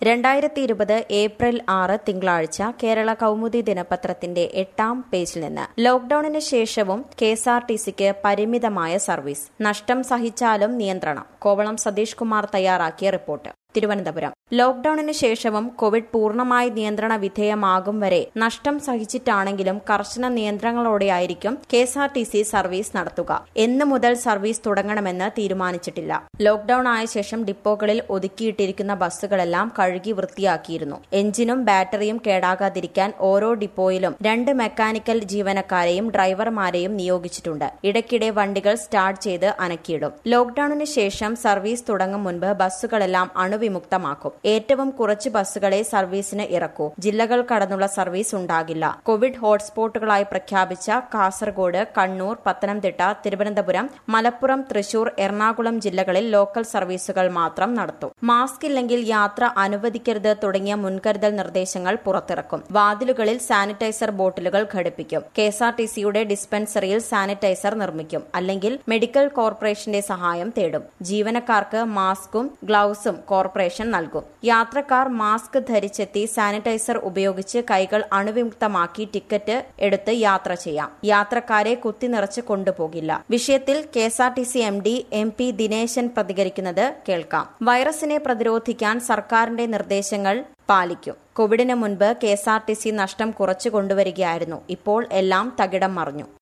രണ്ടായിരത്തി ഇരുപത് ഏപ്രിൽ ആറ് തിങ്കളാഴ്ച കേരള കൗമുദി ദിനപത്രത്തിന്റെ എട്ടാം പേജിൽ നിന്ന് ലോക്ഡൌണിന് ശേഷവും കെ എസ് ആർ ടി സിക്ക് പരിമിതമായ സർവീസ് നഷ്ടം സഹിച്ചാലും നിയന്ത്രണം കോവളം സതീഷ് കുമാർ തയ്യാറാക്കിയ റിപ്പോർട്ട് തിരുവനന്തപുരം ലോക്ഡൌണിന് ശേഷവും കോവിഡ് പൂർണ്ണമായി നിയന്ത്രണ വിധേയമാകും വരെ നഷ്ടം സഹിച്ചിട്ടാണെങ്കിലും കർശന നിയന്ത്രണങ്ങളോടെയായിരിക്കും K S R T C service നടത്തുക എന്ന് മുതൽ സർവീസ് തുടങ്ങണമെന്ന് തീരുമാനിച്ചിട്ടില്ല ലോക്ഡൌൺ ആയ ശേഷം ഡിപ്പോകളിൽ ഒതുക്കിയിട്ടിരിക്കുന്ന ബസ്സുകളെല്ലാം കഴുകി വൃത്തിയാക്കിയിരുന്നു എഞ്ചിനും ബാറ്ററിയും കേടാകാതിരിക്കാൻ ഓരോ ഡിപ്പോയിലും രണ്ട് മെക്കാനിക്കൽ ജീവനക്കാരെയും ഡ്രൈവർമാരെയും നിയോഗിച്ചിട്ടുണ്ട് ഇടയ്ക്കിടെ വണ്ടികൾ സ്റ്റാർട്ട് ചെയ്ത് അനക്കിയിടും ലോക്ഡൌണിന് ശേഷം സർവീസ് തുടങ്ങും മുൻപ് ബസ്സുകളെല്ലാം അണുവിമുക്തമാക്കും ഏറ്റവും കുറച്ച് ബസ്സുകളെ സർവീസിന് ഇറക്കൂ ജില്ലകൾ കടന്നുള്ള സർവീസ് ഉണ്ടാകില്ല കോവിഡ് ഹോട്ട്സ്പോട്ടുകളായി പ്രഖ്യാപിച്ച കാസർഗോഡ് കണ്ണൂർ പത്തനംതിട്ട തിരുവനന്തപുരം മലപ്പുറം തൃശൂർ എറണാകുളം ജില്ലകളിൽ ലോക്കൽ സർവീസുകൾ മാത്രം നടത്തും മാസ്ക് ഇല്ലെങ്കിൽ യാത്ര അനുവദിക്കരുത് തുടങ്ങിയ മുൻകരുതൽ നിർദ്ദേശങ്ങൾ പുറത്തിറക്കും വാതിലുകളിൽ സാനിറ്റൈസർ ബോട്ടിലുകൾ ഘടിപ്പിക്കും കെഎസ്ആർടിസിയുടെ ഡിസ്പെൻസറിയിൽ സാനിറ്റൈസർ നിർമ്മിക്കും അല്ലെങ്കിൽ മെഡിക്കൽ കോർപ്പറേഷന്റെ സഹായം തേടും ജീവനക്കാർക്ക് മാസ്കും ഗ്ലൌസും കോർപ്പറേഷൻ നൽകും യാത്രക്കാർ മാസ്ക് ധരിച്ചെത്തി സാനിറ്റൈസർ ഉപയോഗിച്ച് കൈകൾ അണുവിമുക്തമാക്കി ടിക്കറ്റ് എടുത്ത് യാത്ര ചെയ്യാം യാത്രക്കാരെ കുത്തിനിറച്ച് കൊണ്ടുപോകില്ല വിഷയത്തിൽ K S R T C M D M P Dineshan പ്രതികരിക്കുന്നത് കേൾക്കാം വൈറസിനെ പ്രതിരോധിക്കാൻ സർക്കാരിന്റെ നിർദ്ദേശങ്ങൾ പാലിക്കും കോവിഡിന് മുൻപ് K S R T C നഷ്ടം കുറച്ചു കൊണ്ടുവരികയായിരുന്നു ഇപ്പോൾ എല്ലാം തകിടം മറിഞ്ഞു